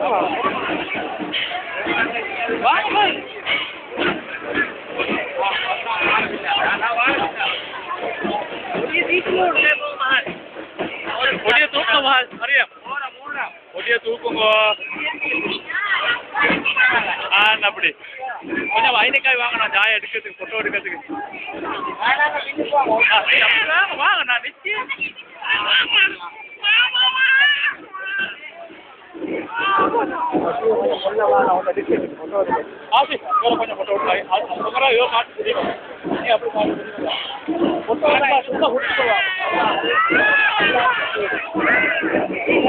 கொடிய தூக்க மரியம் கொடிய தூக்குங்க ஆ அப்படி கொஞ்சம் ஐநக்காய் வாங்க நான் ஜாய் எடுக்கிறதுக்கு ஃபோட்டோ எடுக்கிறதுக்கு ஆ, அப்படிதான் வாங்க நான் நிச்சயம் ஆசி வேற கொஞ்சம் ஃபோட்டோ எடுக்கலாம் அது சுமரா யோ காட்டு தெரியும் நீ அப்படி காட்டு ஃபோட்டோ எடுக்கலாம் சும்மா விட்டுட்டு வா